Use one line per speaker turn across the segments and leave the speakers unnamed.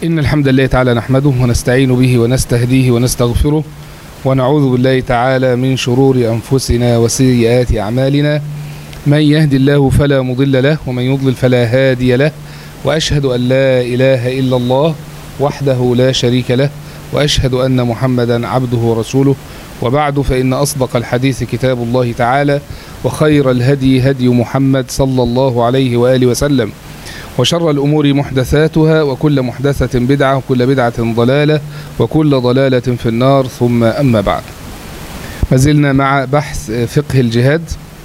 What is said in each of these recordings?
إن الحمد لله تعالى نحمده ونستعين به ونستهديه ونستغفره ونعوذ بالله تعالى من شرور أنفسنا وسيئات أعمالنا من يهدي الله فلا مضل له ومن يضلل فلا هادي له وأشهد أن لا إله إلا الله وحده لا شريك له وأشهد أن محمدا عبده ورسوله وبعد فإن أصدق الحديث كتاب الله تعالى وخير الهدي هدي محمد صلى الله عليه وآله وسلم وشر الأمور محدثاتها وكل محدثة بدعة وكل بدعة ضلالة وكل ضلالة في النار ثم أما بعد ما زلنا مع بحث فقه الجهاد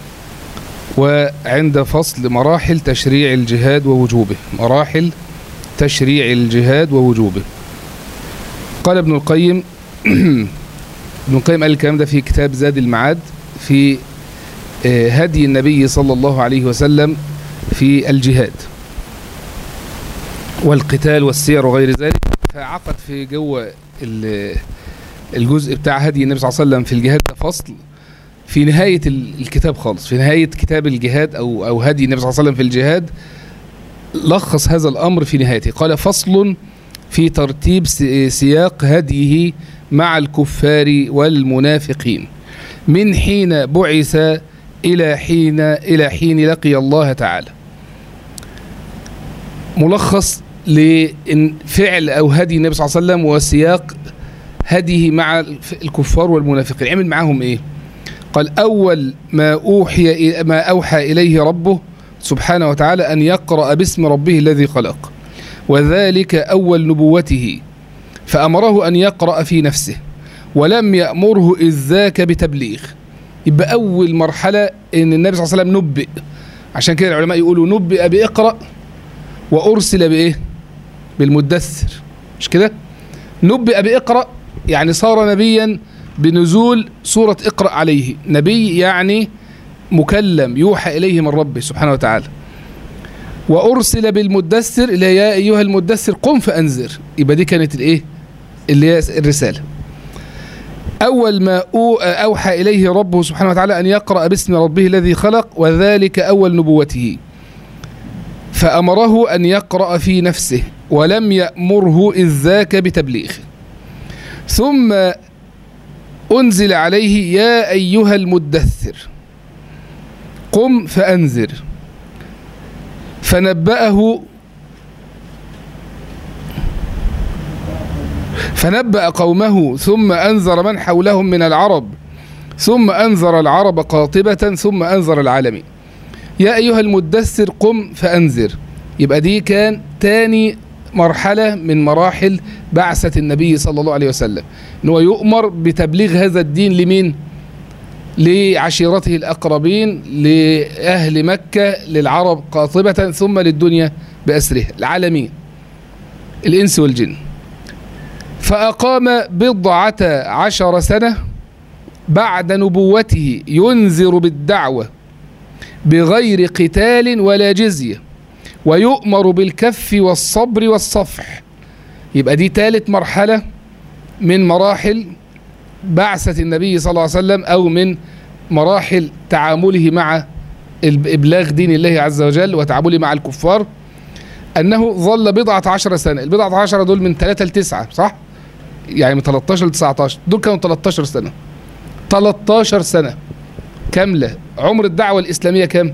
وعند فصل مراحل تشريع الجهاد ووجوبه مراحل تشريع الجهاد ووجوبه قال ابن القيم ابن القيم قال الكلام ده في كتاب زاد المعاد في هدي النبي صلى الله عليه وسلم في الجهاد والقتال والسير وغير ذلك فعقد في جوه الجزء بتاع هدي النبي صلى الله عليه وسلم في الجهاد ده فصل في نهاية الكتاب خالص في نهاية كتاب الجهاد أو أو هدي النبي صلى الله عليه وسلم في الجهاد لخص هذا الأمر في نهايته قال فصل في ترتيب سياق هديه مع الكفار والمنافقين من حين بعث إلى حين إلى حين لقي الله تعالى ملخص لفعل أو هدي النبي صلى الله عليه وسلم وسياق هديه مع الكفار والمنافقين عمل معهم إيه قال أول ما أوحي ما أوحى إليه ربه سبحانه وتعالى أن يقرأ باسم ربه الذي خلق وذلك أول نبوته فأمره أن يقرأ في نفسه ولم يأمره إذ ذاك بتبليغ يبقى أول مرحلة إن النبي صلى الله عليه وسلم نبئ عشان كده العلماء يقولوا نبئ بإقرأ وأرسل بإيه بالمدثر مش كده نبئ بإقرأ يعني صار نبيا بنزول سورة اقرأ عليه نبي يعني مكلم يوحى إليه من ربه سبحانه وتعالى وأرسل بالمدثر اللي هي يا أيها المدثر قم فأنذر يبقى دي كانت الإيه اللي هي الرسالة أول ما أوحى إليه ربه سبحانه وتعالى أن يقرأ باسم ربه الذي خلق وذلك أول نبوته فأمره أن يقرأ في نفسه ولم يأمره إذ ذاك بتبليغ ثم أنزل عليه يا أيها المدثر قم فأنذر فنبأه فنبأ قومه ثم أنذر من حولهم من العرب ثم أنذر العرب قاطبة ثم أنذر العالمين يا أيها المدثر قم فأنذر يبقى دي كان تاني مرحلة من مراحل بعثة النبي صلى الله عليه وسلم ان هو يؤمر بتبليغ هذا الدين لمين لعشيرته الأقربين لأهل مكة للعرب قاطبة ثم للدنيا بأسرها العالمين الإنس والجن فأقام بضعة عشر سنة بعد نبوته ينذر بالدعوة بغير قتال ولا جزية ويؤمر بالكف والصبر والصفح يبقى دي ثالث مرحلة من مراحل بعثة النبي صلى الله عليه وسلم أو من مراحل تعامله مع إبلاغ دين الله عز وجل وتعامله مع الكفار أنه ظل بضعة عشر سنة البضعة عشر دول من 3 ل 9 صح؟ يعني من 13 ل 19 دول كانوا 13 سنة 13 سنة كاملة عمر الدعوة الإسلامية كام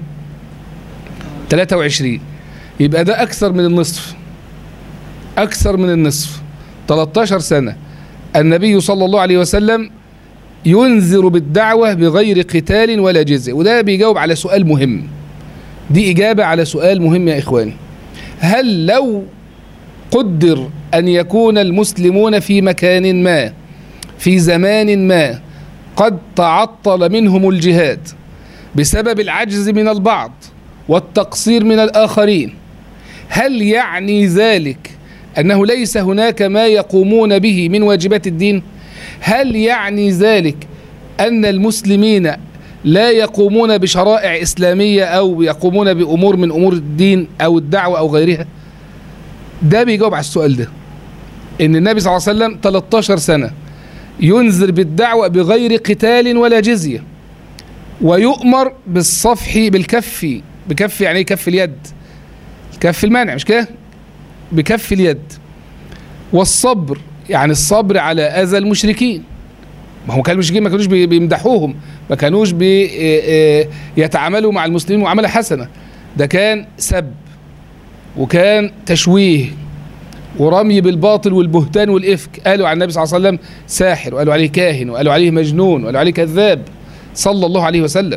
23 يبقى ده أكثر من النصف أكثر من النصف 13 سنة النبي صلى الله عليه وسلم ينذر بالدعوة بغير قتال ولا جزء وده بيجاوب على سؤال مهم دي إجابة على سؤال مهم يا إخواني هل لو قدر أن يكون المسلمون في مكان ما في زمان ما قد تعطل منهم الجهاد بسبب العجز من البعض والتقصير من الآخرين هل يعني ذلك أنه ليس هناك ما يقومون به من واجبات الدين هل يعني ذلك أن المسلمين لا يقومون بشرائع إسلامية أو يقومون بأمور من أمور الدين أو الدعوة أو غيرها ده بيجاوب على السؤال ده إن النبي صلى الله عليه وسلم 13 سنة ينذر بالدعوة بغير قتال ولا جزية ويؤمر بالصفح بالكف بكف يعني ايه كف اليد كف المانع مش كده بكف اليد والصبر يعني الصبر على اذى المشركين ما هو كان المشركين ما كانوش بي- بيمدحوهم ما كانوش بي آه، آه، يتعاملوا مع المسلمين معامله حسنه ده كان سب وكان تشويه ورمي بالباطل والبهتان والإفك قالوا عن النبي صلى الله عليه وسلم ساحر وقالوا عليه كاهن وقالوا عليه مجنون وقالوا عليه كذاب صلى الله عليه وسلم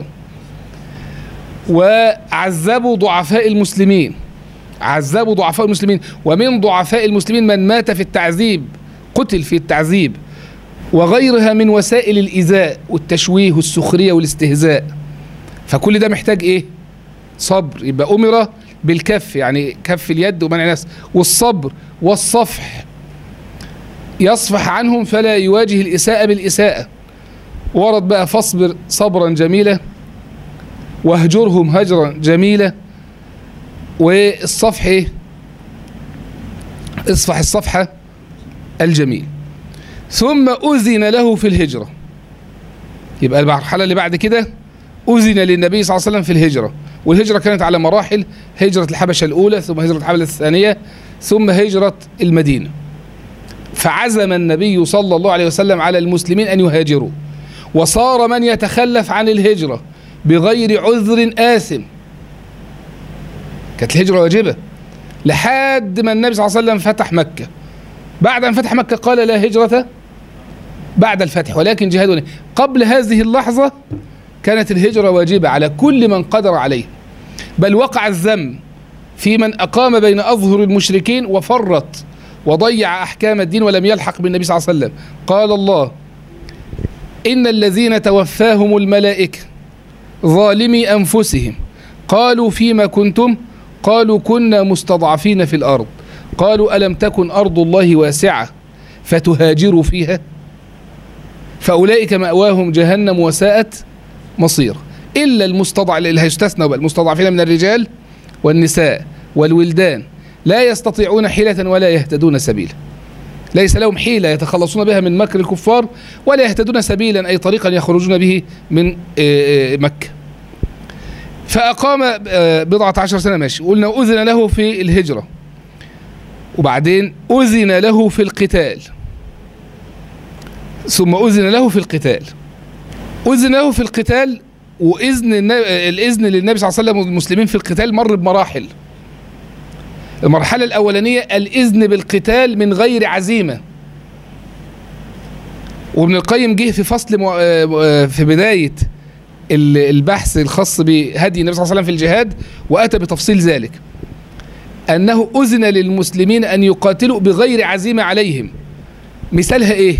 وعذبوا ضعفاء المسلمين عذبوا ضعفاء المسلمين ومن ضعفاء المسلمين من مات في التعذيب قتل في التعذيب وغيرها من وسائل الإيذاء والتشويه والسخرية والاستهزاء فكل ده محتاج إيه صبر يبقى أمر بالكف يعني كف اليد ومنع الناس والصبر والصفح يصفح عنهم فلا يواجه الإساءة بالإساءة ورد بقى فاصبر صبرا جميلا واهجرهم هجرا جميلا والصفح إيه؟ اصفح الصفحة الجميل ثم أذن له في الهجرة يبقى المرحلة اللي بعد كده أذن للنبي صلى الله عليه وسلم في الهجرة والهجرة كانت على مراحل هجرة الحبشة الأولى ثم هجرة الحبشة الثانية ثم هجرة المدينة فعزم النبي صلى الله عليه وسلم على المسلمين أن يهاجروا وصار من يتخلف عن الهجرة بغير عذر آثم كانت الهجرة واجبة لحد ما النبي صلى الله عليه وسلم فتح مكة بعد أن فتح مكة قال لا هجرة بعد الفتح ولكن جهاد ونية. قبل هذه اللحظة كانت الهجرة واجبة على كل من قدر عليه بل وقع الذم في من أقام بين أظهر المشركين وفرط وضيع أحكام الدين ولم يلحق بالنبي صلى الله عليه وسلم قال الله إن الذين توفاهم الملائكة ظالمي أنفسهم قالوا فيما كنتم قالوا كنا مستضعفين في الأرض قالوا ألم تكن أرض الله واسعة فتهاجروا فيها فأولئك مأواهم جهنم وساءت مصير إلا المستضع اللي هيستثنى بقى المستضعفين من الرجال والنساء والولدان لا يستطيعون حيلة ولا يهتدون سبيلا ليس لهم حيلة يتخلصون بها من مكر الكفار ولا يهتدون سبيلا أي طريقا يخرجون به من آه، آه، مكة فأقام آه، بضعة عشر سنة ماشي قلنا أذن له في الهجرة وبعدين أذن له في القتال ثم أذن له في القتال أذن له في القتال وإذن النبي الإذن للنبي صلى الله عليه وسلم والمسلمين في القتال مر بمراحل المرحلة الأولانية الإذن بالقتال من غير عزيمة وابن القيم جه في فصل مو- آه، في بداية ال- البحث الخاص بهدي النبي صلى الله عليه وسلم في الجهاد وأتى بتفصيل ذلك أنه أذن للمسلمين أن يقاتلوا بغير عزيمة عليهم مثالها إيه؟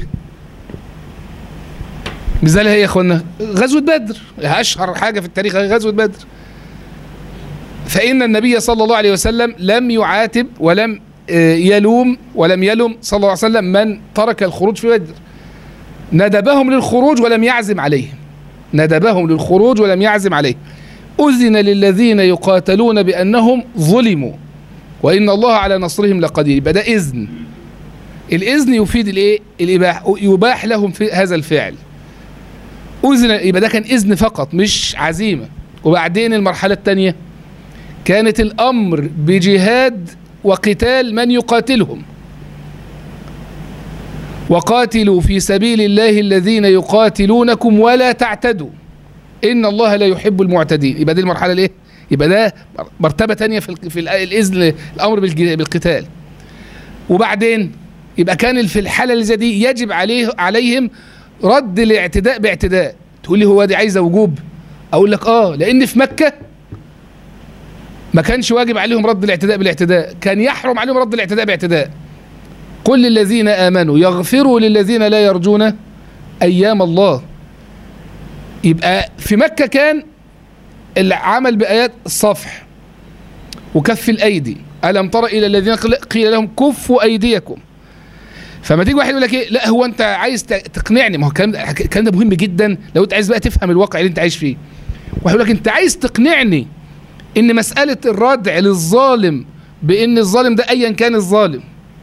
مثالها إيه يا إخوانا؟ غزوة بدر أشهر حاجة في التاريخ هي غزوة بدر فإن النبي صلى الله عليه وسلم لم يعاتب ولم آه، يلوم ولم يلم صلى الله عليه وسلم من ترك الخروج في بدر ندبهم للخروج ولم يعزم عليهم ندبهم للخروج ولم يعزم عليه أذن للذين يقاتلون بأنهم ظلموا وإن الله على نصرهم لقدير يبقى ده إذن الإذن يفيد الإيه؟ الإباح يباح لهم في هذا الفعل أذن يبقى ده كان إذن فقط مش عزيمة وبعدين المرحلة الثانية كانت الأمر بجهاد وقتال من يقاتلهم وقاتلوا في سبيل الله الذين يقاتلونكم ولا تعتدوا إن الله لا يحب المعتدين يبقى دي المرحلة الإيه؟ يبقى ده مرتبة تانية في ال- في ال- الإذن الأمر بالج- بالقتال وبعدين يبقى كان في الحالة اللي زي دي يجب عليه عليهم رد الاعتداء باعتداء تقول لي هو دي عايزة وجوب أقول لك آه لأن في مكة ما كانش واجب عليهم رد الاعتداء بالاعتداء كان يحرم عليهم رد الاعتداء باعتداء قل للذين آمنوا يغفروا للذين لا يرجون أيام الله يبقى في مكة كان العمل بآيات الصفح وكف الأيدي ألم تر إلى الذين قيل- قيل لهم كفوا أيديكم فما تيجي واحد يقول لك ايه لا هو انت عايز ت- تقنعني ما هو الكلام ده الكلام ده مهم جدا لو انت عايز بقى تفهم الواقع اللي انت عايش فيه واحد يقول لك انت عايز تقنعني ان مسألة الردع للظالم بان الظالم ده ايا كان الظالم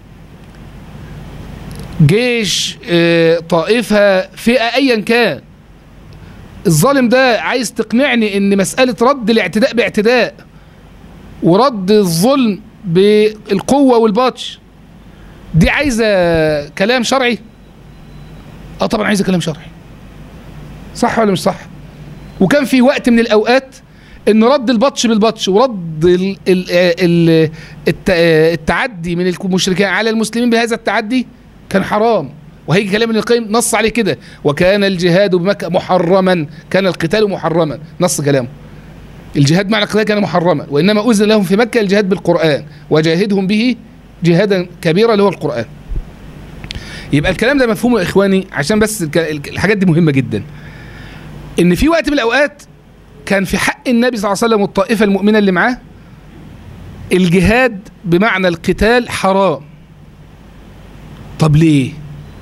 جيش اه، طائفة فئة ايا كان الظالم ده عايز تقنعني ان مسألة رد الاعتداء باعتداء ورد الظلم بالقوة والبطش دي عايزه كلام شرعي اه طبعا عايزه كلام شرعي صح ولا مش صح وكان في وقت من الاوقات ان رد البطش بالبطش ورد ال ال ال الت التعدي من المشركين على المسلمين بهذا التعدي كان حرام وهيجي كلام ابن القيم نص عليه كده وكان الجهاد بمكة محرما كان القتال محرما نص كلامه الجهاد معنى القتال كان محرما وانما اذن لهم في مكة الجهاد بالقرآن وجاهدهم به جهادا كبيرا اللي هو القرآن يبقى الكلام ده مفهومه يا اخواني عشان بس الحاجات دي مهمة جدا ان في وقت من الاوقات كان في حق النبي صلى الله عليه وسلم والطائفة المؤمنة اللي معاه الجهاد بمعنى القتال حرام طب ليه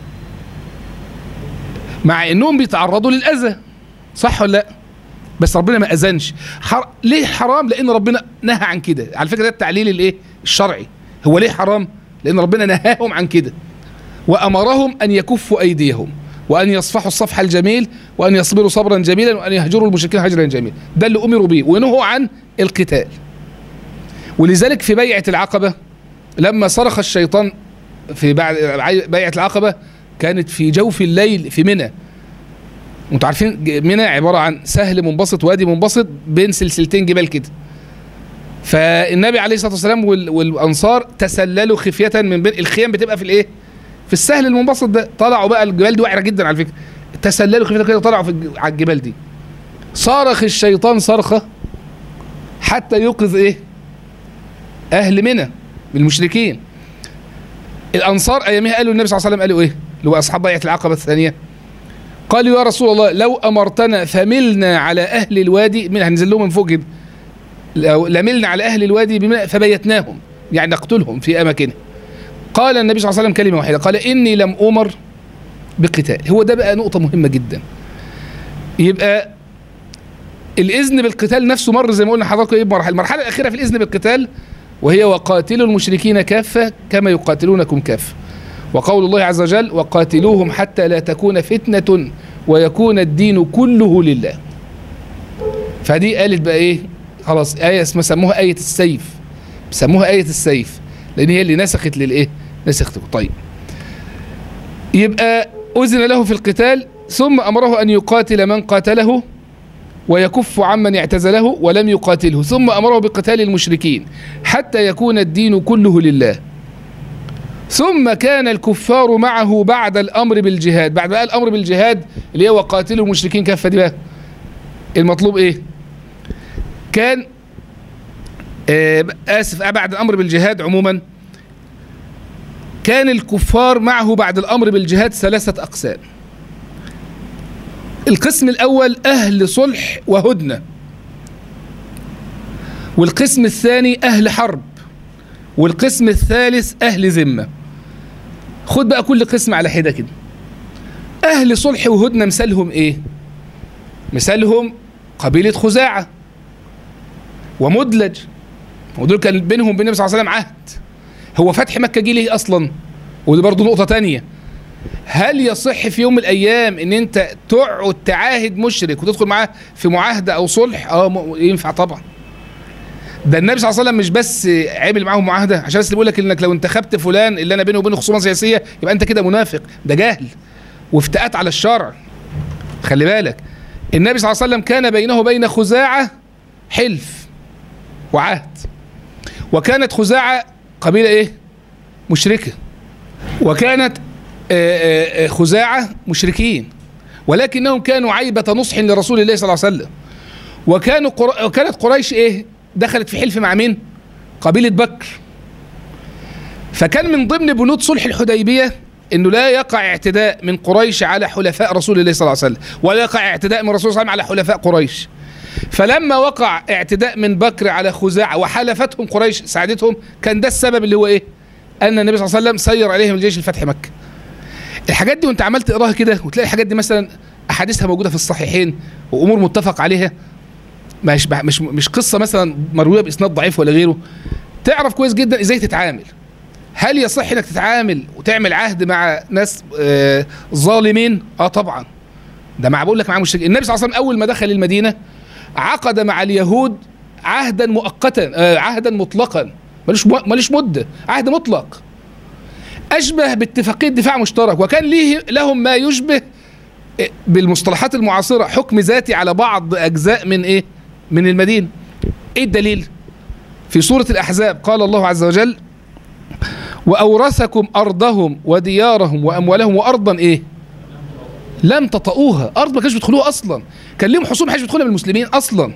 مع انهم بيتعرضوا للاذى صح ولا لا بس ربنا ما اذنش حر... ليه حرام لان ربنا نهى عن كده على فكره ده التعليل الايه الشرعي هو ليه حرام لان ربنا نهاهم عن كده وامرهم ان يكفوا ايديهم وان يصفحوا الصفح الجميل وان يصبروا صبرا جميلا وان يهجروا المشركين هجرا جميلا ده اللي امروا به ونهوا عن القتال ولذلك في بيعه العقبه لما صرخ الشيطان في بعد بيعه العقبه كانت في جوف الليل في منى انتوا عارفين منى عباره عن سهل منبسط وادي منبسط بين سلسلتين جبال كده فالنبي عليه الصلاه والسلام والانصار تسللوا خفيه من بين الخيام بتبقى في الايه في السهل المنبسط ده طلعوا بقى الجبال دي وعره جدا على فكره تسللوا خفيه كده طلعوا في على الجبال دي صرخ الشيطان صرخه حتى يوقظ ايه اهل منى المشركين الانصار ايامها قالوا النبي صلى الله عليه وسلم قالوا ايه اللي هو اصحاب بيعه العقبه الثانيه قالوا يا رسول الله لو امرتنا فملنا على اهل الوادي من هنزل لهم من فوق كده لو لملنا على اهل الوادي فبيتناهم يعني نقتلهم في اماكنهم قال النبي صلى الله عليه وسلم كلمه واحده قال اني لم امر بقتال هو ده بقى نقطه مهمه جدا يبقى الاذن بالقتال نفسه مر زي ما قلنا حضراتكم ايه بمراحل المرحله الاخيره في الاذن بالقتال وهي وقاتلوا المشركين كافه كما يقاتلونكم كافه وقول الله عز وجل وقاتلوهم حتى لا تكون فتنة ويكون الدين كله لله فدي قالت بقى ايه خلاص آية اسمها سموها آية السيف سموها آية السيف لأن هي اللي نسخت للإيه نسخت طيب يبقى أذن له في القتال ثم أمره أن يقاتل من قاتله ويكف عمن اعتزله ولم يقاتله ثم أمره بقتال المشركين حتى يكون الدين كله لله ثم كان الكفار معه بعد الامر بالجهاد بعد بقى الامر بالجهاد اللي هو قاتلوا المشركين كافه دي بقى المطلوب ايه كان آه اسف بعد الامر بالجهاد عموما كان الكفار معه بعد الامر بالجهاد ثلاثه اقسام القسم الاول اهل صلح وهدنه والقسم الثاني اهل حرب والقسم الثالث اهل ذمه خد بقى كل قسم على حده كده اهل صلح وهدنه مثالهم ايه مثالهم قبيله خزاعه ومدلج ودول كان بينهم وبين النبي صلى الله عليه وسلم عهد هو فتح مكه جه ليه اصلا ودي برضه نقطه تانية هل يصح في يوم من الايام ان انت تقعد تعاهد مشرك وتدخل معاه في معاهده او صلح اه ينفع طبعا ده النبي صلى الله عليه وسلم مش بس عامل معاهم معاهده عشان بس بيقول لك انك لو انتخبت فلان اللي انا بينه وبينه خصومه سياسيه يبقى انت كده منافق ده جهل وافتئات على الشرع خلي بالك النبي صلى الله عليه وسلم كان بينه وبين خزاعه حلف وعهد وكانت خزاعه قبيله ايه مشركه وكانت خزاعه مشركين ولكنهم كانوا عيبه نصح لرسول الله صلى الله عليه وسلم وكانوا قر... وكانت قريش ايه دخلت في حلف مع مين قبيلة بكر فكان من ضمن بنود صلح الحديبية انه لا يقع اعتداء من قريش على حلفاء رسول الله صلى الله عليه وسلم ولا يقع اعتداء من الرسول صلى الله عليه وسلم على حلفاء قريش فلما وقع اعتداء من بكر على خزاعة وحلفتهم قريش ساعدتهم كان ده السبب اللي هو ايه ان النبي صلى الله عليه وسلم سير عليهم الجيش لفتح مكة الحاجات دي وانت عمال تقراها كده وتلاقي الحاجات دي مثلا احاديثها موجوده في الصحيحين وامور متفق عليها مش مش مش قصه مثلا مرويه باسناد ضعيف ولا غيره تعرف كويس جدا ازاي تتعامل هل يصح انك تتعامل وتعمل عهد مع ناس آه ظالمين اه طبعا ده مع بقول لك مع مشركين النبي صلى الله عليه وسلم اول ما دخل المدينه عقد مع اليهود عهدا مؤقتا آه عهدا مطلقا ملوش ملوش مده عهد مطلق اشبه باتفاقيه دفاع مشترك وكان ليه لهم ما يشبه بالمصطلحات المعاصره حكم ذاتي على بعض اجزاء من ايه من المدينه ايه الدليل في سوره الاحزاب قال الله عز وجل واورثكم ارضهم وديارهم واموالهم وارضا ايه لم تطئوها ارض ما كانش بيدخلوها اصلا كان لهم حصول ما حدش بيدخلها من المسلمين اصلا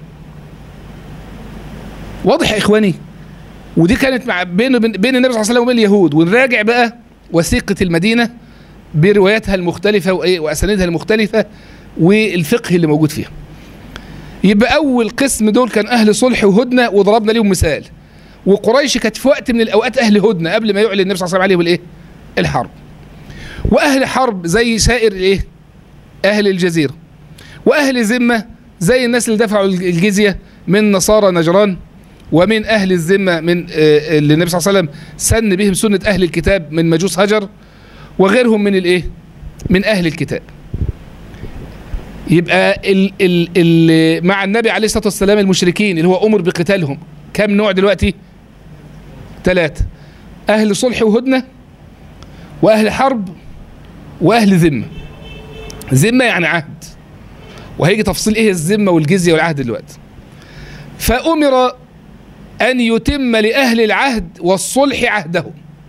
واضح يا اخواني ودي كانت مع بين بين النبي صلى الله عليه وسلم وبين اليهود ونراجع بقى وثيقه المدينه برواياتها المختلفه وايه واسانيدها المختلفه والفقه اللي موجود فيها يبقى اول قسم دول كان اهل صلح وهدنه وضربنا ليهم مثال وقريش كانت في وقت من الاوقات اهل هدنه قبل ما يعلن النبي صلى الله عليه وسلم عليهم الايه الحرب واهل حرب زي سائر الايه اهل الجزيره واهل ذمه زي الناس اللي دفعوا الجزيه من نصارى نجران ومن اهل الذمه من آه، اللي النبي صلى الله عليه وسلم سن بهم سنه اهل الكتاب من مجوس هجر وغيرهم من الايه من اهل الكتاب يبقى ال ال ال مع النبي عليه الصلاه والسلام المشركين اللي هو امر بقتالهم كم نوع دلوقتي ثلاثه اهل صلح وهدنه واهل حرب واهل ذمه ذمه يعني عهد وهيجي تفصيل ايه الذمه والجزيه والعهد دلوقتي فامر ان يتم لاهل العهد والصلح عهدهم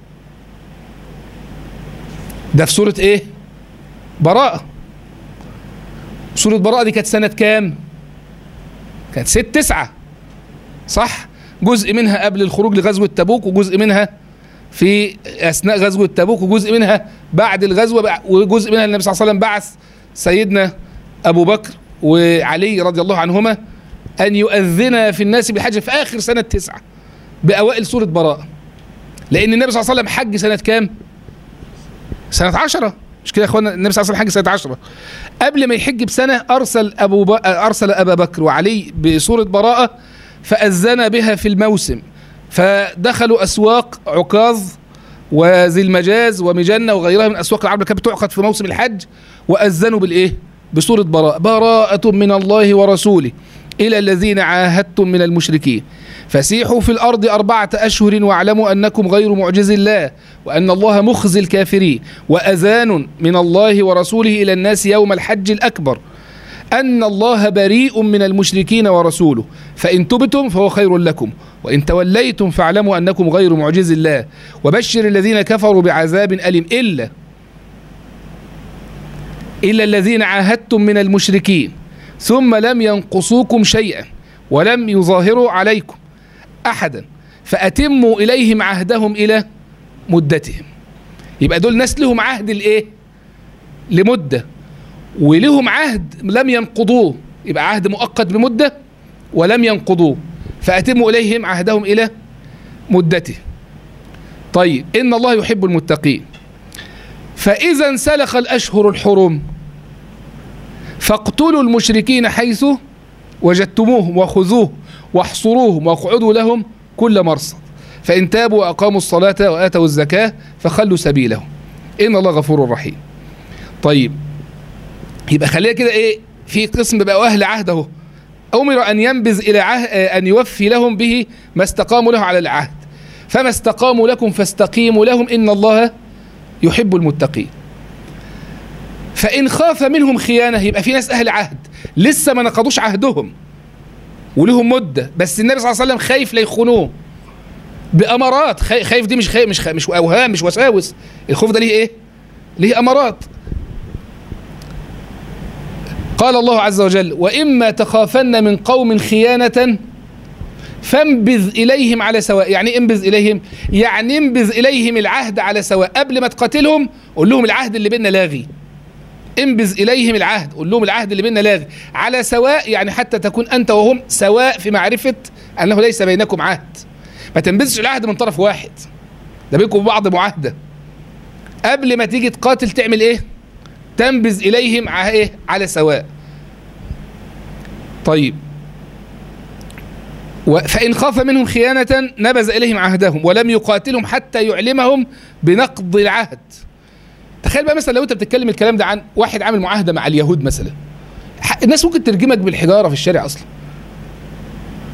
ده في سوره ايه براءه سوره براءه دي كانت سنه كام كانت ست تسعة صح جزء منها قبل الخروج لغزوه تبوك وجزء منها في اثناء غزوه تبوك وجزء منها بعد الغزوه وجزء منها النبي صلى الله عليه وسلم بعث سيدنا ابو بكر وعلي رضي الله عنهما ان يؤذن في الناس بالحج في اخر سنه تسعة باوائل سوره براءه لان النبي صلى الله عليه وسلم حج سنه كام سنه عشرة مش كده يا اخوانا النبي صلى الله عليه وسلم حج سنه عشرة قبل ما يحج بسنه ارسل ابو ب... ارسل ابا بكر وعلي بسوره براءه فاذن بها في الموسم فدخلوا اسواق عكاظ وذي المجاز ومجنه وغيرها من اسواق العرب اللي كانت بتعقد في موسم الحج واذنوا بالايه؟ بسوره براءه براءه من الله ورسوله الى الذين عاهدتم من المشركين فسيحوا في الارض اربعه اشهر واعلموا انكم غير معجز الله وان الله مخزي الكافرين واذان من الله ورسوله الى الناس يوم الحج الاكبر أن الله بريء من المشركين ورسوله فإن تبتم فهو خير لكم وإن توليتم فاعلموا أنكم غير معجز الله وبشر الذين كفروا بعذاب أليم إلا إلا الذين عاهدتم من المشركين ثم لم ينقصوكم شيئا ولم يظاهروا عليكم أحدا فأتموا إليهم عهدهم إلى مدتهم يبقى دول ناس لهم عهد الإيه لمدة ولهم عهد لم ينقضوه يبقى عهد مؤقت بمدة ولم ينقضوه فأتموا إليهم عهدهم إلى مدته طيب إن الله يحب المتقين فإذا انسلخ الأشهر الحرم فاقتلوا المشركين حيث وجدتموهم وخذوه واحصروهم واقعدوا لهم كل مرصد فإن تابوا وأقاموا الصلاة وآتوا الزكاة فخلوا سبيلهم إن الله غفور رحيم طيب يبقى خلينا كده ايه في قسم بقى اهل عهد اهو امر ان ينبذ الى عهد ان يوفي لهم به ما استقاموا له على العهد فما استقاموا لكم فاستقيموا لهم ان الله يحب المتقين فان خاف منهم خيانه يبقى في ناس اهل عهد لسه ما نقضوش عهدهم ولهم مده بس النبي صلى الله عليه وسلم خايف لا يخونوه بامارات خايف دي مش خايف مش خايف مش اوهام مش وساوس الخوف ده ليه ايه ليه امارات قال الله عز وجل وإما تخافن من قوم خيانة فانبذ إليهم على سواء يعني انبذ إليهم يعني انبذ إليهم العهد على سواء قبل ما تقاتلهم قول لهم العهد اللي بيننا لاغي انبذ إليهم العهد قول لهم العهد اللي بيننا لاغي على سواء يعني حتى تكون أنت وهم سواء في معرفة أنه ليس بينكم عهد ما تنبذش العهد من طرف واحد ده بينكم بعض معاهدة قبل ما تيجي تقاتل تعمل ايه تنبذ إليهم ايه على سواء طيب فإن خاف منهم خيانة نبذ إليهم عهدهم ولم يقاتلهم حتى يعلمهم بنقض العهد تخيل بقى مثلا لو انت بتتكلم الكلام ده عن واحد عامل معاهده مع اليهود مثلا الناس ممكن ترجمك بالحجاره في الشارع اصلا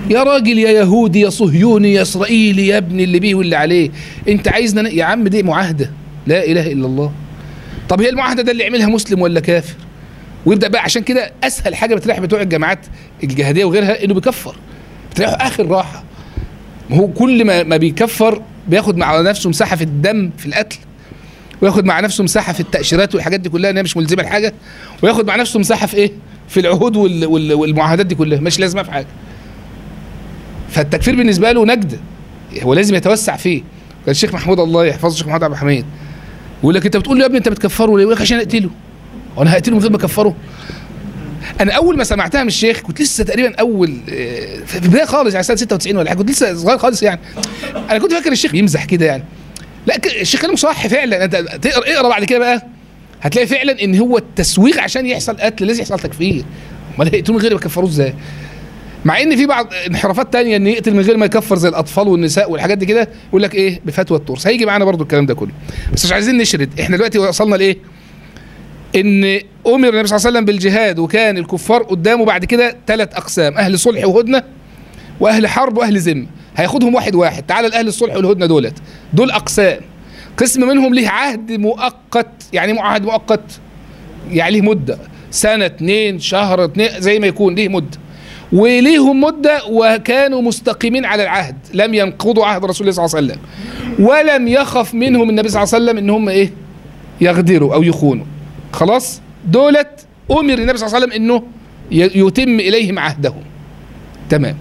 يا راجل يا يهودي يا صهيوني يا اسرائيلي يا ابن اللي بيه واللي عليه انت عايزنا ن- يا عم دي معاهده لا اله الا الله طب هي المعاهده ده اللي يعملها مسلم ولا كافر ويبدا بقى عشان كده اسهل حاجه بتريح بتوع الجامعات الجهاديه وغيرها انه بيكفر بتريحوا اخر راحه ما هو كل ما ما بيكفر بياخد مع نفسه مساحه في الدم في القتل وياخد مع نفسه مساحه في التاشيرات والحاجات دي كلها ان هي مش ملزمه لحاجه وياخد مع نفسه مساحه في ايه في العهود وال- وال- والمعاهدات دي كلها مش لازمه في حاجه فالتكفير بالنسبه له نجده هو لازم يتوسع فيه كان الشيخ محمود الله يحفظه الشيخ محمود عبد الحميد يقول لك انت بتقول له يا ابني انت بتكفره ليه؟ يقول لك عشان اقتله وانا هقتله من غير ما اكفره انا اول ما سمعتها من الشيخ كنت لسه تقريبا اول آه، في البدايه خالص يعني سنه 96 ولا حاجه كنت لسه صغير خالص يعني انا كنت فاكر الشيخ بيمزح كده يعني لا ك- الشيخ كلامه صح فعلا انت تقرا اقرا بعد كده بقى هتلاقي فعلا ان هو التسويغ عشان يحصل قتل لازم يحصل تكفير امال هيقتلوا من غير ما يكفروه ازاي مع ان في بعض انحرافات تانية ان يقتل من غير ما يكفر زي الاطفال والنساء والحاجات دي كده يقول لك ايه بفتوى الترس هيجي معانا برضو الكلام ده كله بس مش عايزين نشرد احنا دلوقتي وصلنا لايه ان امر النبي صلى الله عليه وسلم بالجهاد وكان الكفار قدامه بعد كده ثلاث اقسام اهل صلح وهدنه واهل حرب واهل ذمه هياخدهم واحد واحد تعالى الاهل الصلح والهدنه دولت دول اقسام قسم منهم ليه عهد مؤقت يعني ايه عهد مؤقت يعني ليه مده سنه اتنين شهر اتنين زي ما يكون ليه مده وليهم مده وكانوا مستقيمين على العهد لم ينقضوا عهد رسول الله صلى الله عليه وسلم ولم يخف منهم النبي صلى الله عليه وسلم ان هم ايه يغدروا او يخونوا خلاص دولت امر النبي صلى الله عليه وسلم انه ي- يتم اليهم عهدهم تمام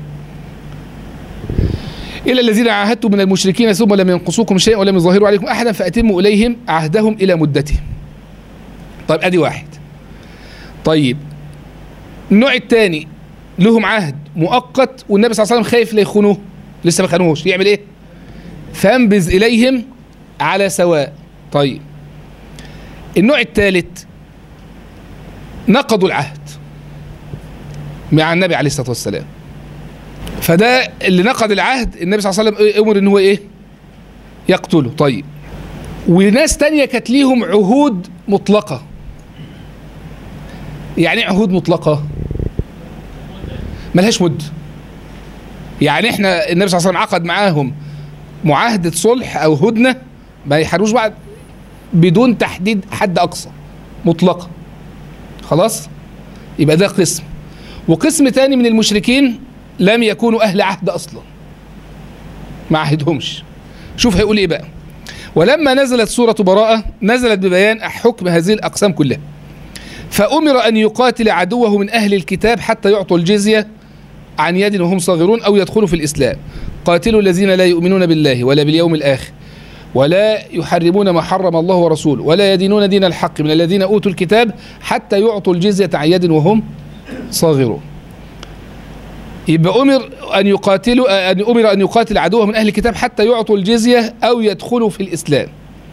إلى الذين عاهدتم من المشركين ثم لم ينقصوكم شيئا ولم يظاهروا عليكم أحدا فأتموا إليهم عهدهم إلى مدتهم طيب أدي واحد طيب النوع الثاني لهم عهد مؤقت والنبي صلى الله عليه وسلم خايف لا يخونوه لسه ما خانوهوش يعمل ايه فانبذ اليهم على سواء طيب النوع الثالث نقضوا العهد مع النبي عليه الصلاه والسلام فده اللي نقض العهد النبي صلى الله عليه وسلم إيه- امر ان هو ايه يقتله طيب وناس تانية كانت ليهم عهود مطلقة يعني ايه عهود مطلقة ملهاش مد يعني احنا النبي صلى الله عليه وسلم عقد معاهم معاهدة صلح او هدنة ما يحاربوش بعض بدون تحديد حد اقصى مطلقة خلاص يبقى ده قسم وقسم تاني من المشركين لم يكونوا اهل عهد اصلا ما عهدهمش شوف هيقول ايه بقى ولما نزلت سورة براءة نزلت ببيان حكم هذه الأقسام كلها فأمر أن يقاتل عدوه من أهل الكتاب حتى يعطوا الجزية عن يد وهم صاغرون أو يدخلوا في الإسلام قاتلوا الذين لا يؤمنون بالله ولا باليوم الآخر ولا يحرمون ما حرم الله ورسوله ولا يدينون دين الحق من الذين أوتوا الكتاب حتى يعطوا الجزية عن يد وهم صاغرون يبقى أمر أن يقاتلوا أن أمر أن يقاتل عدوه من أهل الكتاب حتى يعطوا الجزية أو يدخلوا في الإسلام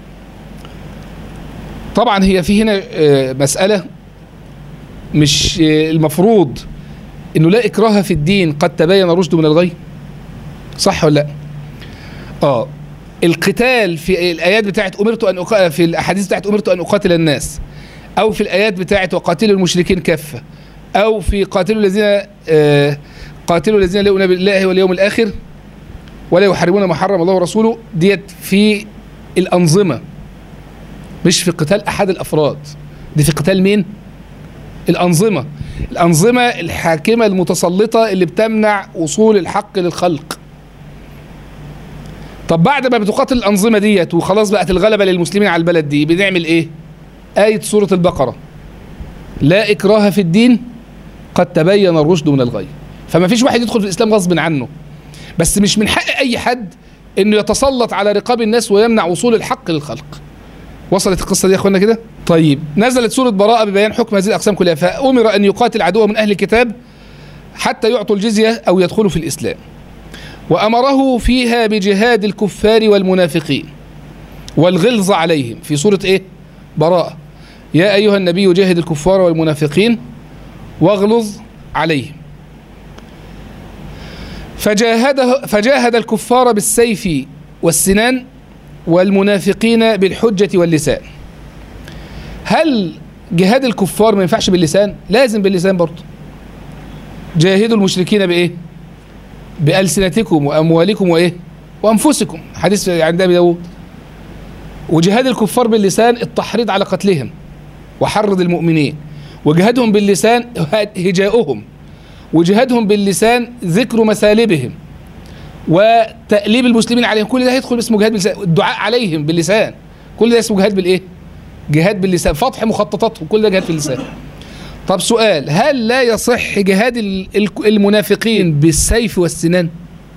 طبعا هي في هنا آه، مسألة مش آه، المفروض انه لا اكراه في الدين قد تبين الرشد من الغي صح ولا لا اه القتال في الايات بتاعت امرت ان أقا... في الاحاديث بتاعت امرت ان اقاتل الناس او في الايات بتاعت وقاتلوا المشركين كافه او في قاتلوا الذين آه قاتلوا الذين لا يؤمنون بالله واليوم الاخر ولا يحاربون ما حرم الله ورسوله ديت في الانظمه مش في قتال احد الافراد دي في قتال مين الانظمه الانظمه الحاكمه المتسلطه اللي بتمنع وصول الحق للخلق طب بعد ما بتقاتل الانظمه ديت وخلاص بقت الغلبه للمسلمين على البلد دي بنعمل ايه ايه سوره البقره لا اكراه في الدين قد تبين الرشد من الغي فما فيش واحد يدخل في الاسلام غصب عنه بس مش من حق اي حد انه يتسلط على رقاب الناس ويمنع وصول الحق للخلق وصلت القصه دي يا اخوانا كده طيب نزلت سوره براءه ببيان حكم هذه الاقسام كلها فامر ان يقاتل عدوه من اهل الكتاب حتى يعطوا الجزيه او يدخلوا في الاسلام وامره فيها بجهاد الكفار والمنافقين والغلظ عليهم في سوره ايه براءه يا ايها النبي جاهد الكفار والمنافقين واغلظ عليهم فجاهده فجاهد الكفار بالسيف والسنان والمنافقين بالحجة واللسان هل جهاد الكفار ما ينفعش باللسان لازم باللسان برضه جاهدوا المشركين بايه بألسنتكم وأموالكم وإيه وأنفسكم حديث عند أبي داود وجهاد الكفار باللسان التحريض على قتلهم وحرض المؤمنين وجهادهم باللسان هجاؤهم وجهادهم باللسان ذكر مثالبهم وتأليب المسلمين عليهم كل ده هيدخل اسمه جهاد باللسان الدعاء عليهم باللسان كل ده اسمه جهاد بالايه جهاد باللسان فتح مخططاتهم كل ده جهاد باللسان طب سؤال هل لا يصح جهاد ال- ال- المنافقين بالسيف والسنان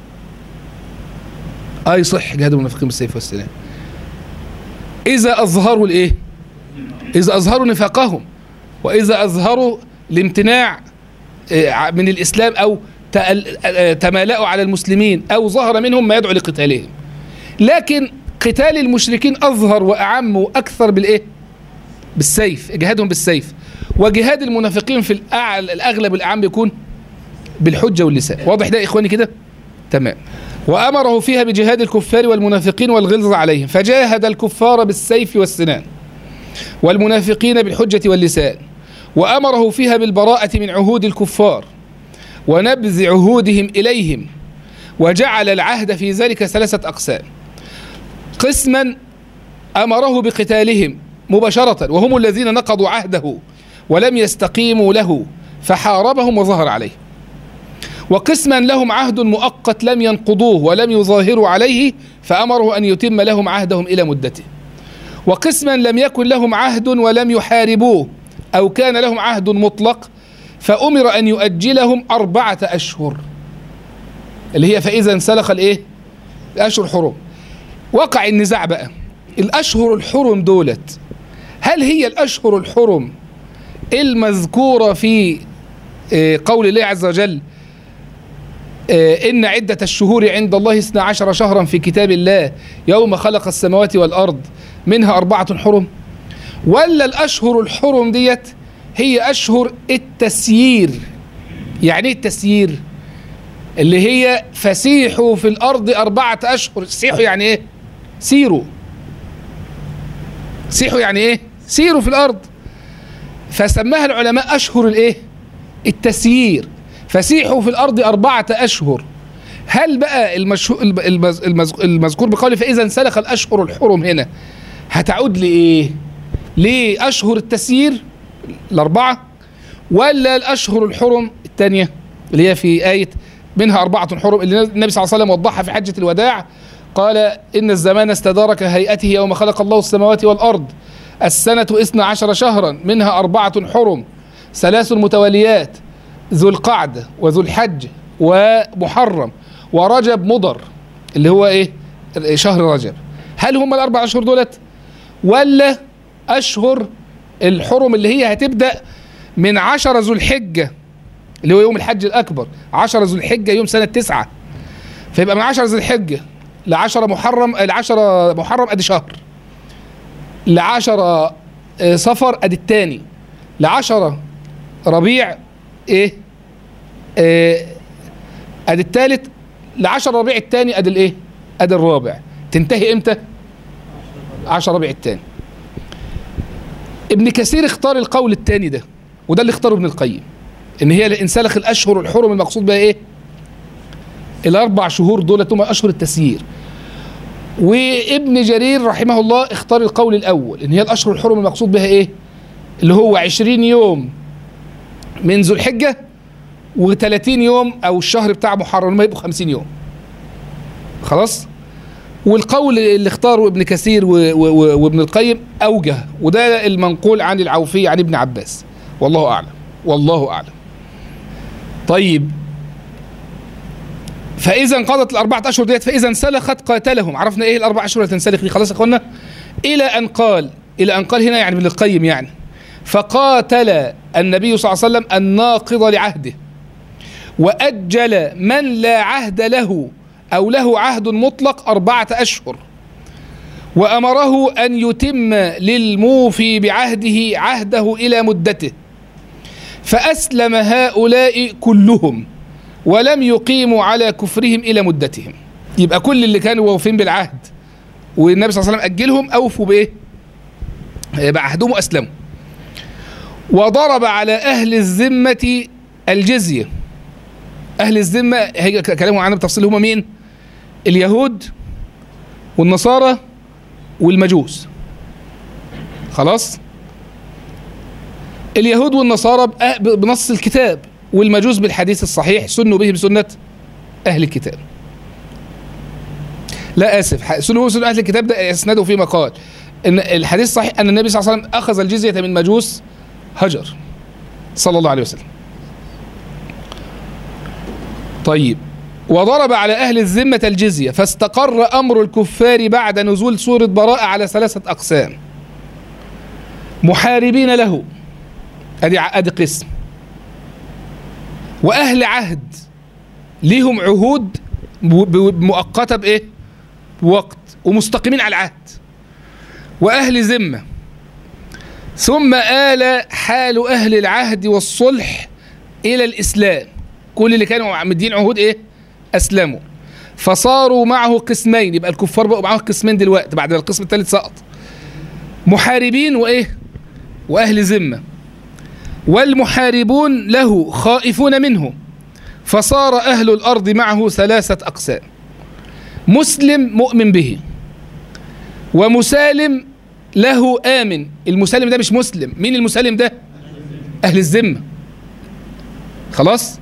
اه يصح جهاد المنافقين بالسيف والسنان اذا اظهروا الايه اذا اظهروا نفاقهم واذا اظهروا الامتناع آه، من الاسلام او تأل- آه، تمالأوا على المسلمين او ظهر منهم ما يدعو لقتالهم لكن قتال المشركين اظهر واعم واكثر بالايه بالسيف جهادهم بالسيف وجهاد المنافقين في الأعلى الاغلب الاعم بيكون بالحجه واللسان واضح ده يا اخواني كده تمام وامره فيها بجهاد الكفار والمنافقين والغلظ عليهم فجاهد الكفار بالسيف والسنان والمنافقين بالحجه واللسان وامره فيها بالبراءه من عهود الكفار ونبذ عهودهم اليهم وجعل العهد في ذلك ثلاثه اقسام قسما امره بقتالهم مباشره وهم الذين نقضوا عهده ولم يستقيموا له فحاربهم وظهر عليه وقسما لهم عهد مؤقت لم ينقضوه ولم يظاهروا عليه فامره ان يتم لهم عهدهم الى مدته وقسما لم يكن لهم عهد ولم يحاربوه او كان لهم عهد مطلق فامر ان يؤجلهم اربعه اشهر اللي هي فاذا انسلخ الايه الاشهر الحرم وقع النزاع بقى الاشهر الحرم دولت هل هي الاشهر الحرم المذكوره في آه، قول الله عز وجل آه، إن عدة الشهور عند الله اثنا عشر شهرا في كتاب الله يوم خلق السماوات والأرض منها أربعة حرم ولا الأشهر الحرم ديت هي أشهر التسيير يعني إيه التسيير اللي هي فسيحوا في الأرض أربعة أشهر سيحوا يعني إيه سيروا سيحوا يعني إيه سيروا في الأرض فسماها العلماء أشهر الإيه التسيير فسيحوا في الأرض أربعة أشهر هل بقى المشهو المز... المز... المذكور بقوله فإذا انسلخ الأشهر الحرم هنا هتعود لإيه؟ ليه أشهر التسيير الأربعة ولا الأشهر الحرم الثانية اللي هي في آية منها أربعة حرم اللي النبي صلى الله عليه وسلم وضحها في حجة الوداع قال إن الزمان استدار كهيئته يوم خلق الله السماوات والأرض السنة اثنا عشر شهرا منها أربعة حرم ثلاث متواليات ذو القعدة وذو الحج ومحرم ورجب مضر اللي هو ايه شهر رجب هل هم الاربع اشهر دولت ولا اشهر الحرم اللي هي هتبدا من عشرة ذو الحجة اللي هو يوم الحج الاكبر عشرة ذو الحجة يوم سنة تسعة فيبقى من عشرة ذو الحجة لعشرة محرم لعشرة محرم ادي شهر لعشرة آه، صفر ادي التاني لعشرة ربيع ايه آه، ادي التالت لعشر ربيع التاني ادي الايه ادي الرابع تنتهي امتى عشر ربيع التاني ابن كثير اختار القول التاني ده وده اللي اختاره ابن القيم ان هي انسلخ الاشهر الحرم المقصود بها ايه الاربع شهور دولت هم اشهر التسيير وابن جرير رحمه الله اختار القول الاول ان هي الاشهر الحرم المقصود بها ايه اللي هو عشرين يوم من ذو الحجه و30 يوم او الشهر بتاع محرم ما يبقوا 50 يوم خلاص والقول اللي اختاره ابن كثير و- و- و- وابن القيم اوجه وده المنقول عن العوفي عن ابن عباس والله اعلم والله اعلم طيب فاذا انقضت الاربعه اشهر ديت فاذا انسلخت قاتلهم عرفنا ايه الاربع اشهر اللي تنسلخ دي خلاص يا اخوانا الى ان قال الى ان قال هنا يعني ابن القيم يعني فقاتل النبي صلى الله عليه وسلم الناقض لعهده وأجل من لا عهد له أو له عهد مطلق أربعة أشهر وأمره أن يتم للموفي بعهده عهده إلى مدته فأسلم هؤلاء كلهم ولم يقيموا على كفرهم إلى مدتهم يبقى كل اللي كانوا واقفين بالعهد والنبي صلى الله عليه وسلم أجلهم أوفوا بإيه بعهدهم وأسلموا وضرب على أهل الذمة الجزية أهل الذمة هيجي كلامهم عنهم بالتفصيل هم مين؟ اليهود والنصارى والمجوس خلاص اليهود والنصارى بأ- بنص الكتاب والمجوس بالحديث الصحيح سنوا به بسنة أهل الكتاب لا آسف ح- سنوا به بسنة أهل الكتاب ده إسناده في مقال إن الحديث الصحيح أن النبي صلى الله عليه وسلم أخذ الجزية من مجوس هجر صلى الله عليه وسلم طيب وضرب على أهل الذمة الجزية فاستقر أمر الكفار بعد نزول سورة براءة على ثلاثة أقسام محاربين له أدي ع- أدي قسم وأهل عهد ليهم عهود ب- ب- مؤقتة بإيه؟ بوقت ومستقيمين على العهد وأهل ذمة ثم آل حال أهل العهد والصلح إلى الإسلام كل اللي كانوا مدين عهود إيه؟ أسلموا فصاروا معه قسمين يبقى الكفار بقوا معه قسمين دلوقتي بعد ما القسم الثالث سقط محاربين وإيه؟ وأهل ذمة والمحاربون له خائفون منه فصار أهل الأرض معه ثلاثة أقسام مسلم مؤمن به ومسالم له آمن المسالم ده مش مسلم مين المسالم ده أهل الذمة خلاص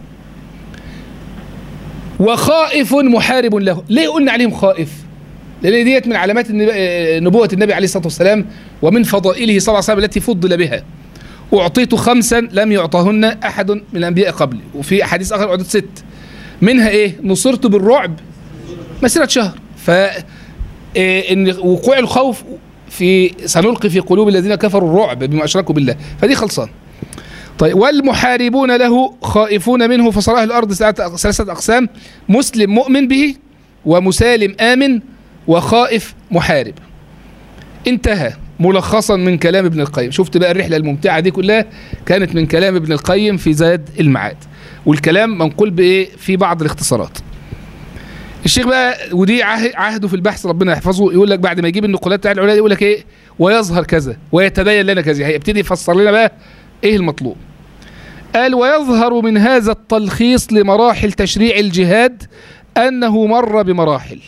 وخائف محارب له ليه قلنا عليهم خائف لأن ديت من علامات النب- آه، نبوة النبي عليه الصلاة والسلام ومن فضائله صلى الله عليه وسلم التي فضل بها أعطيت خمسا لم يعطهن أحد من الأنبياء قبلي وفي أحاديث آخر أعطيت ست منها إيه نصرت بالرعب مسيرة شهر ف إيه ان وقوع الخوف في سنلقي في قلوب الذين كفروا الرعب بما اشركوا بالله فدي خلصان طيب والمحاربون له خائفون منه فصار اهل الارض ثلاثه ثلاثة اقسام مسلم مؤمن به ومسالم امن وخائف محارب انتهى ملخصا من كلام ابن القيم شفت بقى الرحله الممتعه دي كلها كانت من كلام ابن القيم في زاد المعاد والكلام منقول بايه في بعض الاختصارات الشيخ بقى ودي عه- عهده في البحث ربنا يحفظه يقول لك بعد ما يجيب النقولات بتاع العلماء يقول لك ايه ويظهر كذا ويتبين لنا كذا هيبتدي يفسر لنا بقى ايه المطلوب قال ويظهر من هذا التلخيص لمراحل تشريع الجهاد انه مر بمراحل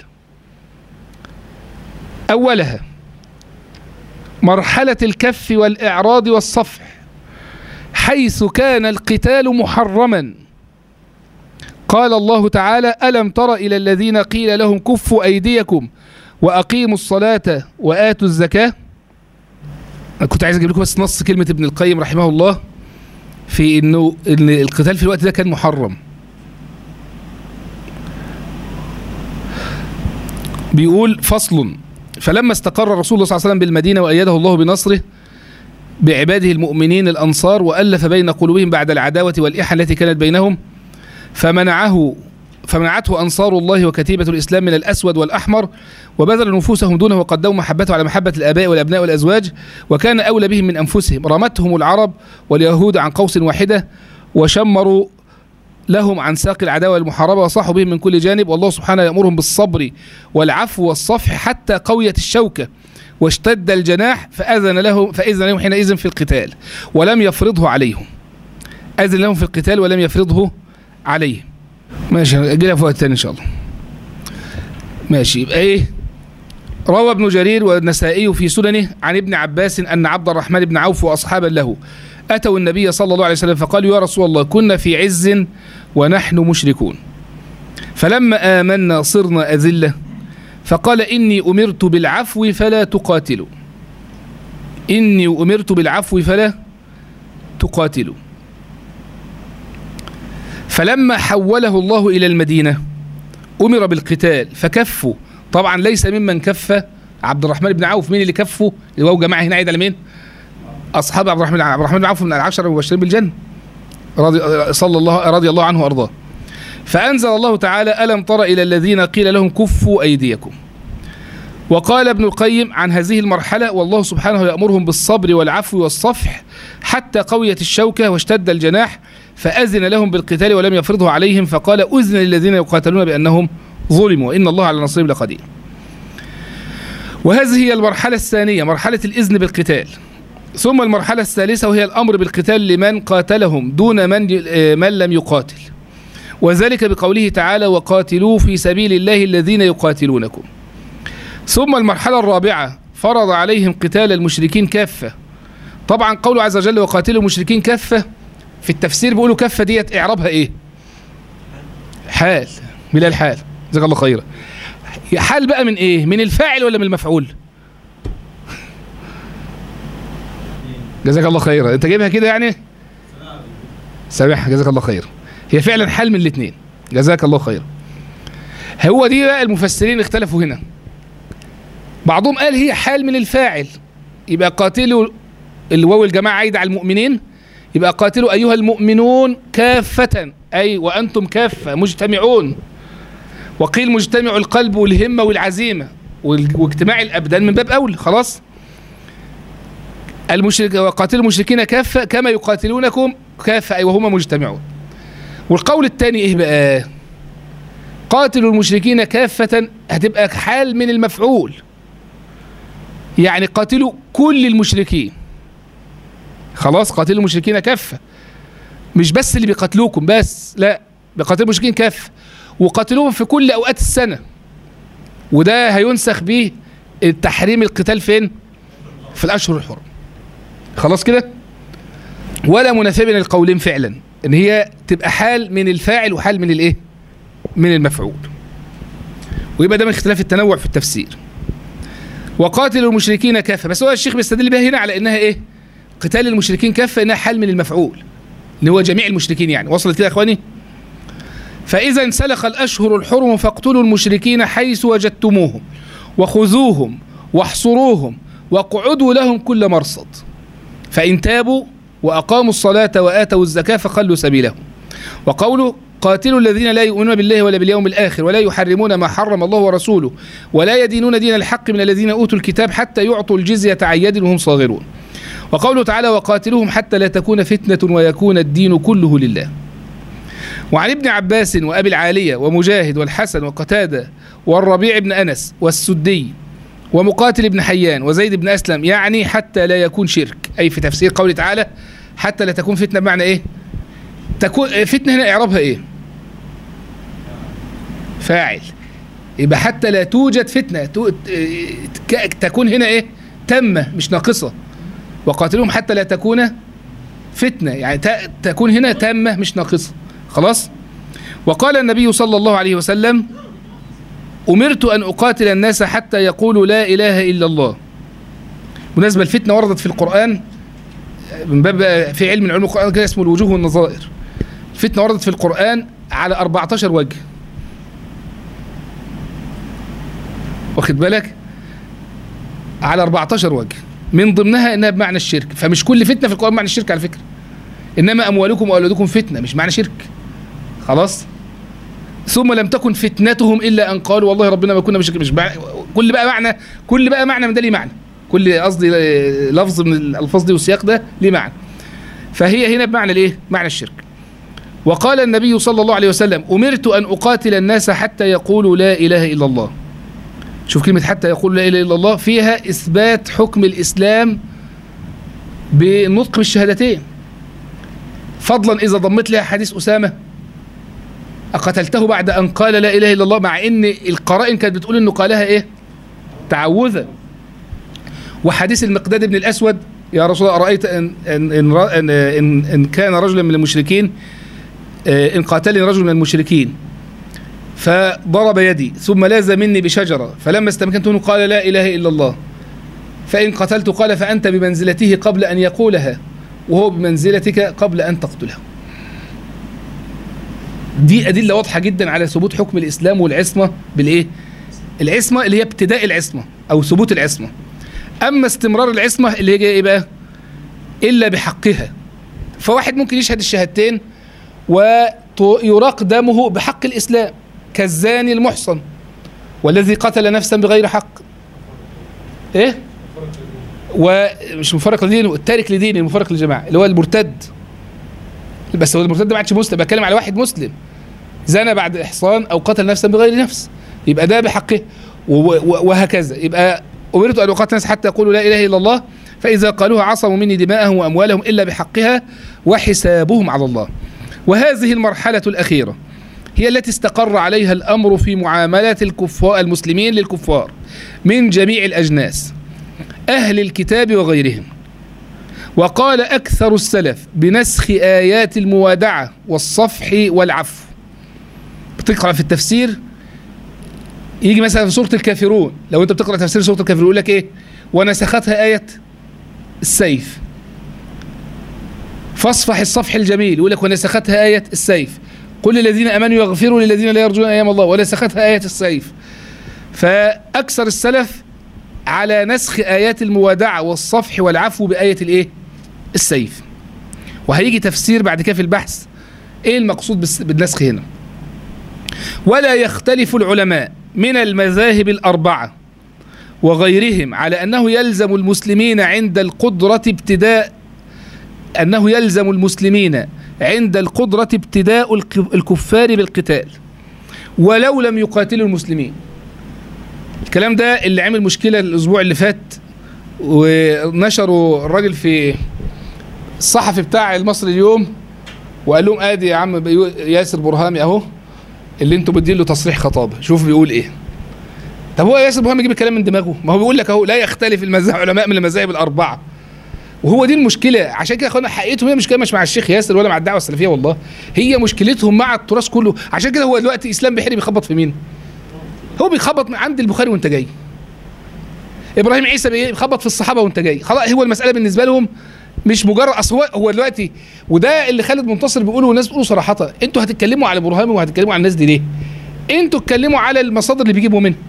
اولها مرحله الكف والاعراض والصفح حيث كان القتال محرما قال الله تعالى ألم تر إلى الذين قيل لهم كفوا أيديكم وأقيموا الصلاة وآتوا الزكاة أنا كنت عايز أجيب لكم بس نص كلمة ابن القيم رحمه الله في إنه إن القتال في الوقت ده كان محرم بيقول فصل فلما استقر رسول الله صلى الله عليه وسلم بالمدينة وأيده الله بنصره بعباده المؤمنين الأنصار وألف بين قلوبهم بعد العداوة والإحة التي كانت بينهم فمنعه فمنعته أنصار الله وكتيبة الإسلام من الأسود والأحمر وبذل نفوسهم دونه وقدموا محبته على محبة الآباء والأبناء والأزواج وكان أولى بهم من أنفسهم رمتهم العرب واليهود عن قوس واحدة وشمروا لهم عن ساق العداوة والمحاربة وصاحوا بهم من كل جانب والله سبحانه يأمرهم بالصبر والعفو والصفح حتى قويت الشوكة واشتد الجناح فأذن لهم فإذن لهم حينئذ في القتال ولم يفرضه عليهم أذن لهم في القتال ولم يفرضه عليهم ماشي اجي لها في وقت تاني ان شاء الله ماشي يبقى ايه روى ابن جرير والنسائي في سننه عن ابن عباس ان عبد الرحمن بن عوف واصحابا له اتوا النبي صلى الله عليه وسلم فقالوا يا رسول الله كنا في عز ونحن مشركون فلما امنا صرنا اذله فقال اني امرت بالعفو فلا تقاتلوا اني امرت بالعفو فلا تقاتلوا فلما حوله الله إلى المدينة أمر بالقتال فكفوا طبعا ليس ممن كف عبد الرحمن بن عوف مين اللي كفه اللي هو جماعة هنا عيد على مين أصحاب عبد الرحمن عبد الرحمن بن عوف من العشرة المبشرين بالجنة رضي صلى الله رضي الله عنه وأرضاه فأنزل الله تعالى ألم تر إلى الذين قيل لهم كفوا أيديكم وقال ابن القيم عن هذه المرحلة والله سبحانه يأمرهم بالصبر والعفو والصفح حتى قويت الشوكة واشتد الجناح فأذن لهم بالقتال ولم يفرضه عليهم فقال أذن للذين يقاتلون بأنهم ظلموا وإن الله على نصرهم لقدير وهذه هي المرحلة الثانية مرحلة الإذن بالقتال ثم المرحلة الثالثة وهي الأمر بالقتال لمن قاتلهم دون من من لم يقاتل وذلك بقوله تعالى وقاتلوا في سبيل الله الذين يقاتلونكم ثم المرحلة الرابعة فرض عليهم قتال المشركين كافة طبعا قوله عز وجل وقاتلوا المشركين كافة في التفسير بيقولوا كافة ديت إعرابها إيه حال من الحال جزاك الله خيرا حال بقى من إيه من الفاعل ولا من المفعول جزاك الله خيرا انت جايبها كده يعني سامح جزاك الله خير هي فعلا حال من الاثنين جزاك الله خير هو دي بقى المفسرين اختلفوا هنا بعضهم قال هي حال من الفاعل يبقى قاتلوا الواو الجماعة عايدة على المؤمنين يبقى قاتلوا أيها المؤمنون كافة أي وأنتم كافة مجتمعون وقيل مجتمع القلب والهمة والعزيمة واجتماع الأبدان من باب أول خلاص المشرك وقاتلوا المشركين كافة كما يقاتلونكم كافة أي وهم مجتمعون والقول الثاني إيه بقى قاتلوا المشركين كافة هتبقى حال من المفعول يعني قاتلوا كل المشركين خلاص قاتلوا المشركين كافة مش بس اللي بيقاتلوكم بس لا بيقاتلوا المشركين كافة وقاتلوهم في كل أوقات السنة وده هينسخ به التحريم القتال فين في الأشهر الحرم خلاص كده ولا منافيه بين القولين فعلا ان هي تبقى حال من الفاعل وحال من الايه من المفعول ويبقى ده من اختلاف التنوع في التفسير وقاتلوا المشركين كافه بس هو الشيخ بيستدل بها هنا على انها ايه قتال المشركين كافه انها حال من المفعول اللي هو جميع المشركين يعني وصلت كده يا اخواني فاذا انسلخ الاشهر الحرم فاقتلوا المشركين حيث وجدتموهم وخذوهم واحصروهم واقعدوا لهم كل مرصد فإن تابوا وأقاموا الصلاة وآتوا الزكاة فخلوا سبيلهم وقوله قاتلوا الذين لا يؤمنون بالله ولا باليوم الآخر ولا يحرمون ما حرم الله ورسوله ولا يدينون دين الحق من الذين أوتوا الكتاب حتى يعطوا الجزية عن يد وهم صاغرون وقوله تعالى وقاتلوهم حتى لا تكون فتنة ويكون الدين كله لله وعن ابن عباس وأبي العالية ومجاهد والحسن وقتادة والربيع بن أنس والسدي ومقاتل بن حيان وزيد بن أسلم يعني حتى لا يكون شرك أي في تفسير قوله تعالى حتى لا تكون فتنة بمعنى إيه تكون فتنة هنا إعرابها إيه فاعل يبقى حتى لا توجد فتنة تكون هنا إيه تامة مش ناقصة وقاتلهم حتى لا تكون فتنة يعني تكون هنا تامة مش ناقصة خلاص وقال النبي صلى الله عليه وسلم أمرت أن أقاتل الناس حتى يقولوا لا إله إلا الله بالنسبة الفتنة وردت في القرآن من باب في علم من علوم القرآن كده اسمه الوجوه والنظائر الفتنة وردت في القرآن على 14 وجه واخد بالك على 14 وجه من ضمنها انها بمعنى الشرك فمش كل فتنه في القران معنى الشرك على فكره انما اموالكم واولادكم فتنه مش معنى شرك خلاص ثم لم تكن فتنتهم الا ان قالوا والله ربنا ما كنا مشرك مش معنى كل بقى معنى كل بقى معنى من ده ليه معنى كل قصدي لفظ من الالفاظ دي والسياق ده ليه معنى فهي هنا بمعنى الايه معنى الشرك وقال النبي صلى الله عليه وسلم امرت ان اقاتل الناس حتى يقولوا لا اله الا الله شوف كلمة حتى يقول لا إله إلا الله فيها إثبات حكم الإسلام بالنطق بالشهادتين فضلا إذا ضمت لها حديث أسامة أقتلته بعد أن قال لا إله إلا الله مع إن القرائن كانت بتقول إنه قالها إيه تعوذا وحديث المقداد بن الأسود يا رسول الله أرأيت إن, إن, إن, إن, إن كان رجلا من المشركين إن قاتلني رجل من المشركين فضرب يدي ثم لاز مني بشجرة فلما استمكنته قال لا إله إلا الله فإن قتلت قال فأنت بمنزلته قبل أن يقولها وهو بمنزلتك قبل أن تقتله دي أدلة واضحة جدا على ثبوت حكم الإسلام والعصمة بالإيه؟ العصمة اللي هي ابتداء العصمة أو ثبوت العصمة أما استمرار العصمة اللي هي إيه بقى؟ إلا بحقها فواحد ممكن يشهد الشهادتين ويراق دمه بحق الإسلام كالزاني المحصن والذي قتل نفسا بغير حق ايه ومش مفرق لدينه التارك لدينه المفرق للجماعه اللي هو المرتد بس هو المرتد ما عادش مسلم بتكلم على واحد مسلم زنى بعد احصان او قتل نفسا بغير نفس يبقى ده بحقه وهكذا يبقى امرت ان اقاتل الناس حتى يقولوا لا اله الا الله فاذا قالوها عصموا مني دماءهم واموالهم الا بحقها وحسابهم على الله وهذه المرحله الاخيره هي التي استقر عليها الأمر في معاملة الكفار المسلمين للكفار من جميع الأجناس أهل الكتاب وغيرهم وقال أكثر السلف بنسخ آيات الموادعة والصفح والعفو بتقرأ في التفسير يجي مثلا في سورة الكافرون لو أنت بتقرأ تفسير سورة الكافرون يقول لك إيه ونسختها آية السيف فاصفح الصفح الجميل يقول لك ونسختها آية السيف قل للذين امنوا يغفروا للذين لا يرجون ايام الله ونسختها ايه السيف فاكثر السلف على نسخ ايات الموادعه والصفح والعفو بايه الايه السيف وهيجي تفسير بعد كده في البحث ايه المقصود بالس- بالنسخ هنا ولا يختلف العلماء من المذاهب الاربعه وغيرهم على انه يلزم المسلمين عند القدره ابتداء انه يلزم المسلمين عند القدرة ابتداء الك- الكفار بالقتال ولو لم يقاتلوا المسلمين الكلام ده اللي عمل مشكلة الأسبوع اللي فات ونشروا الراجل في الصحفي بتاع المصري اليوم وقال لهم ادي يا عم بيو- ياسر برهامي اهو اللي انتوا مدين له تصريح خطابه شوف بيقول ايه طب هو ياسر برهامي يجيب الكلام من دماغه ما هو بيقول لك اهو لا يختلف المذاهب علماء من المذاهب الاربعه وهو دي المشكله عشان كده يا اخوانا حقيقتهم هي مشكله مش مع الشيخ ياسر ولا مع الدعوه السلفيه والله هي مشكلتهم مع التراث كله عشان كده هو دلوقتي اسلام بحيري بيخبط في مين هو بيخبط من عند البخاري وانت جاي ابراهيم عيسى بيخبط في الصحابه وانت جاي خلاص هو المساله بالنسبه لهم مش مجرد اصل هو هو دلوقتي وده اللي خالد منتصر بيقوله والناس بتقوله صراحه انتوا هتتكلموا على برهامي وهتتكلموا على الناس دي ليه؟ انتوا اتكلموا على المصادر اللي بيجيبوا منها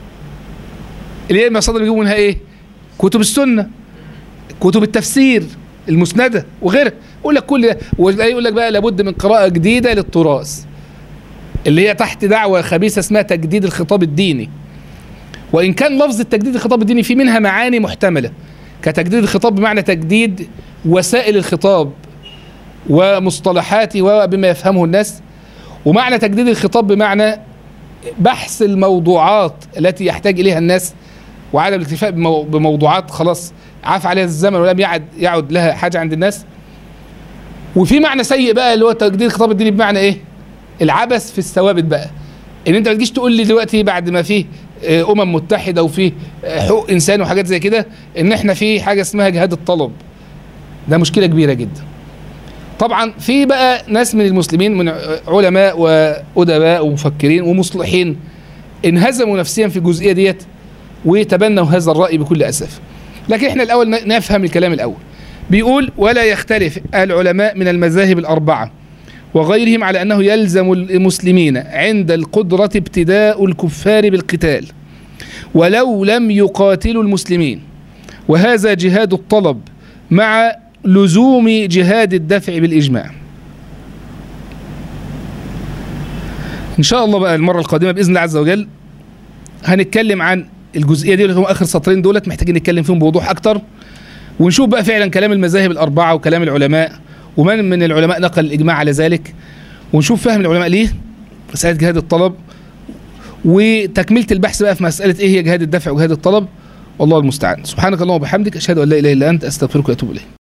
اللي هي المصادر اللي بيجيبوا منها ايه؟ كتب السنه كتب التفسير المسنده وغيرها يقول لك كل ده وتلاقيه يقول لك بقى لابد من قراءه جديده للتراث اللي هي تحت دعوه خبيثه اسمها تجديد الخطاب الديني وان كان لفظ التجديد الخطاب الديني في منها معاني محتمله كتجديد الخطاب بمعنى تجديد وسائل الخطاب ومصطلحاته وبما يفهمه الناس ومعنى تجديد الخطاب بمعنى بحث الموضوعات التي يحتاج اليها الناس وعدم الاكتفاء بمو- بموضوعات خلاص عاف عليها الزمن ولم يعد يعد لها حاجه عند الناس وفي معنى سيء بقى اللي هو تجديد الخطاب الديني بمعنى ايه؟ العبث في الثوابت بقى ان انت ما تجيش تقول لي دلوقتي بعد ما في آه، امم متحده وفي آه، حقوق انسان وحاجات زي كده ان احنا في حاجه اسمها جهاد الطلب ده مشكله كبيره جدا طبعا في بقى ناس من المسلمين من علماء وادباء ومفكرين ومصلحين انهزموا نفسيا في الجزئيه ديت وتبنوا هذا الراي بكل اسف لكن احنا الاول ن- نفهم الكلام الاول بيقول ولا يختلف العلماء من المذاهب الاربعه وغيرهم على انه يلزم المسلمين عند القدره ابتداء الكفار بالقتال ولو لم يقاتلوا المسلمين وهذا جهاد الطلب مع لزوم جهاد الدفع بالاجماع ان شاء الله بقى المره القادمه باذن الله عز وجل هنتكلم عن الجزئيه دي اللي هم اخر سطرين دولت محتاجين نتكلم فيهم بوضوح اكتر ونشوف بقى فعلا كلام المذاهب الاربعه وكلام العلماء ومن من العلماء نقل الاجماع على ذلك ونشوف فهم العلماء ليه مساله جهاد الطلب وتكمله البحث بقى في مساله ايه هي جهاد الدفع وجهاد الطلب والله المستعان سبحانك اللهم وبحمدك اشهد ان لا اله الا انت استغفرك واتوب اليك